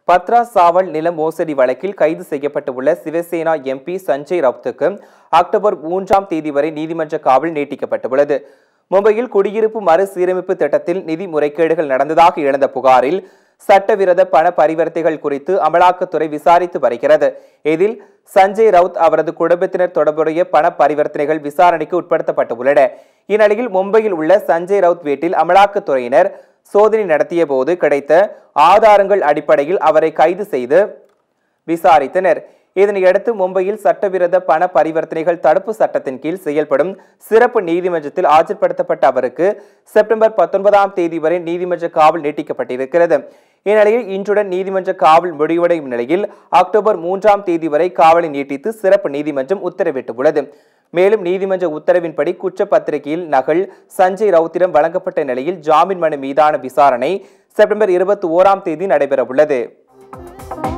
பத்ரா சாவல் நில மோசடி வழக்கில் கைது செய்யப்பட்டுள்ள சிவசேனா எம்பி சஞ்சய் ரவுத்துக்கு அக்டோபர் மூன்றாம் தேதி வரை நீதிமன்ற காவல் நீட்டிக்கப்பட்டுள்ளது மும்பையில் குடியிருப்பு மறுசீரமைப்பு திட்டத்தில் நிதி முறைகேடுகள் நடந்ததாக எழுந்த புகாரில் சட்டவிரோத பண பரிவர்த்தைகள் குறித்து அமலாக்கத்துறை விசாரித்து வருகிறது இதில் சஞ்சய் ரவுத் அவரது குடும்பத்தினர் தொடர்புடைய பண பரிவர்த்தனைகள் விசாரணைக்கு உட்படுத்தப்பட்டுள்ளன இந்நிலையில் மும்பையில் உள்ள சஞ்சய் ரவுத் வீட்டில் அமலாக்கத்துறையினர் சோதனை நடத்திய போது கிடைத்த ஆதாரங்கள் அடிப்படையில் அவரை கைது செய்து விசாரித்தனர் இதனையடுத்து மும்பையில் சட்டவிரோத பண பரிவர்த்தனைகள் தடுப்பு சட்டத்தின் கீழ் செயல்படும் சிறப்பு நீதிமன்றத்தில் ஆஜர்படுத்தப்பட்ட அவருக்கு செப்டம்பர் பத்தொன்பதாம் தேதி வரை நீதிமன்ற காவல் நீட்டிக்கப்பட்டிருக்கிறது இந்நிலையில் இன்றுடன் நீதிமன்ற காவல் முடிவடையும் நிலையில் அக்டோபர் மூன்றாம் தேதி வரை காவலை நீட்டித்து சிறப்பு நீதிமன்றம் உத்தரவிட்டுள்ளது மேலும் நீதிமன்ற உத்தரவின்படி குற்றப்பத்திரிகையில் நகல் சஞ்சய் ரவுத்திடம் வழங்கப்பட்ட நிலையில் ஜாமீன் மனு மீதான விசாரணை செப்டம்பர் இருபத்தி ஓராம் தேதி நடைபெறவுள்ளது